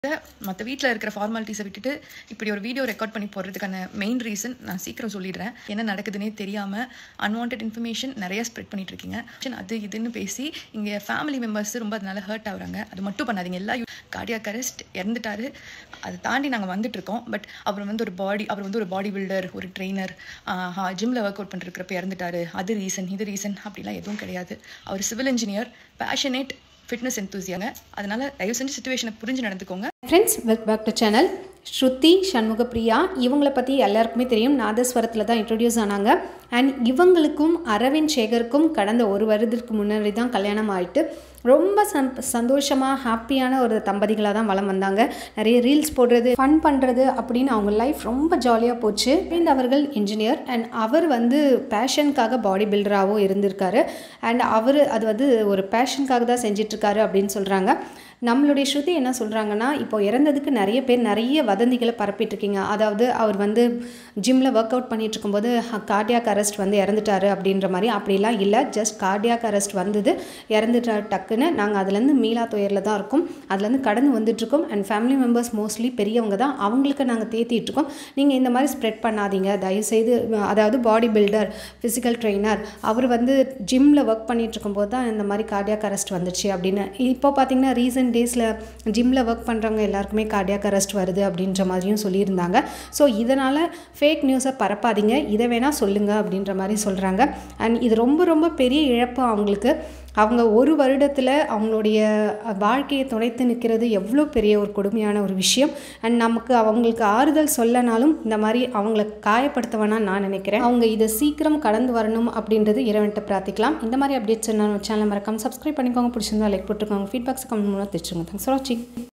மற்ற வீட்டில் இருக்கிற ஃபார்மாலிட்டிஸை விட்டுட்டு இப்படி ஒரு வீடியோ ரெக்கார்ட் பண்ணி போடுறதுக்கான மெயின் ரீசன் நான் சீக்கிரம் சொல்லிடுறேன் என்ன நடக்குதுன்னே தெரியாமல் அன்வான்ட் இன்ஃபர்மேஷன் நிறைய ஸ்ப்ரெட் பண்ணிட்டு இருக்கீங்க அது இதுன்னு பேசி இங்கே ஃபேமிலி மெம்பர்ஸ் ரொம்ப அதனால ஹர்ட் ஆகுறாங்க அது மட்டும் பண்ணாதீங்க எல்லா கார்டியாக் அரெஸ்ட் இறந்துட்டாரு அதை தாண்டி நாங்கள் வந்துட்டு இருக்கோம் பட் அவர் வந்து ஒரு பாடி அவர் வந்து ஒரு பாடி பில்டர் ஒரு ட்ரெயினர் ஜிம்மில் ஒர்க் அவுட் பண்ணிருக்கிறப்ப இறந்துட்டாரு அது ரீசன் இது ரீசன் அப்படிலாம் எதுவும் கிடையாது அவர் சிவில் இன்ஜினியர் பேஷனேட் ஃபிட்னஸ் எந்தூசியாங்க அதனால தயவு செஞ்சு சுச்சுவேஷனை புரிஞ்சு நடந்துக்கோங்க friends welcome back to channel Shruti Shanmugapriya இவங்களை பற்றி எல்லாருக்குமே தெரியும் நாதஸ்வரத்தில் தான் இன்ட்ரடியூஸ் ஆனாங்க அண்ட் இவங்களுக்கும் அரவிந்த் சேகருக்கும் கடந்த ஒரு வருடத்துக்கு முன்னாடி தான் கல்யாணம் ஆயிட்டு ரொம்ப சந் சந்தோஷமாக ஹாப்பியான ஒரு தம்பதிகளாக தான் வளம் வந்தாங்க நிறைய ரீல்ஸ் போடுறது ஃபன் பண்ணுறது அப்படின்னு அவங்க லைஃப் ரொம்ப ஜாலியாக போச்சு அரவிந்த் அவர்கள் இன்ஜினியர் அண்ட் அவர் வந்து பேஷனுக்காக பாடி பில்டராகவும் இருந்திருக்காரு அண்ட் அவர் அது வந்து ஒரு பேஷனுக்காக தான் செஞ்சிட்ருக்காரு அப்படின்னு சொல்கிறாங்க நம்மளுடைய ஸ்ருதி என்ன சொல்கிறாங்கன்னா இப்போ இறந்ததுக்கு நிறைய பேர் நிறைய வதந்திகளை பரப்பிட்டு இருக்கீங்க அதாவது அவர் வந்து ஜிம்மில் ஒர்க் அவுட் பண்ணிட்டு இருக்கும்போது கார்டியாக் அரெஸ்ட் வந்து இறந்துட்டாரு அப்படின்ற மாதிரி அப்படிலாம் இல்லை ஜஸ்ட் கார்டியாக் அரெஸ்ட் வந்தது இறந்துட்டார் டக்குன்னு நாங்கள் அதுலேருந்து மீளா துயரில் தான் இருக்கோம் அதுலேருந்து கடந்து வந்துட்டுருக்கோம் அண்ட் ஃபேமிலி மெம்பர்ஸ் மோஸ்ட்லி பெரியவங்க தான் அவங்களுக்கு நாங்கள் தேத்திட்டு இருக்கோம் நீங்கள் இந்த மாதிரி ஸ்ப்ரெட் பண்ணாதீங்க தயவுசெய்து அதாவது பாடி பில்டர் ஃபிசிக்கல் ட்ரெயினர் அவர் வந்து ஜிம்மில் ஒர்க் பண்ணிட்டு இருக்கும்போது தான் இந்த மாதிரி கார்டியாக் அரெஸ்ட் வந்துச்சு அப்படின்னு இப்போ பார்த்தீங்கன்னா ரீசன்ட் டேஸில் ஜிம்மில் ஒர்க் பண்ணுறவங்க எல்லாருக்குமே கார்டியாக் அரெஸ்ட் வருது அப்படின்ற மாதிரியும் சொல்லியிருந்தாங்க ஸோ இதனால் ஃபேக் நியூஸை பரப்பாதீங்க இதை வேணால் சொல்லுங்கள் அப்படின்ற மாதிரி சொல்கிறாங்க அண்ட் இது ரொம்ப ரொம்ப பெரிய இழப்பு அவங்களுக்கு அவங்க ஒரு வருடத்தில் அவங்களுடைய வாழ்க்கையை துணைத்து நிற்கிறது எவ்வளோ பெரிய ஒரு கொடுமையான ஒரு விஷயம் அண்ட் நமக்கு அவங்களுக்கு ஆறுதல் சொல்லனாலும் இந்த மாதிரி அவங்கள காயப்படுத்த வேணாம் நான் நினைக்கிறேன் அவங்க இதை சீக்கிரம் கடந்து வரணும் அப்படின்றது இறைவன்ட்ட பிரார்த்திக்கலாம் இந்த மாதிரி அப்டேட்ஸ் நான் சேனல் மறக்காம சப்ஸ்கிரைப் பண்ணிக்கோங்க பிடிச்சிருந்தா லைக் போட்டுருக்கோங்க ஃபீட்பேக்ஸ் கமெண்ட் மூலம் தெரிச்சுங்க தேங்க்ஸ் ஃபார் வாட்சிங்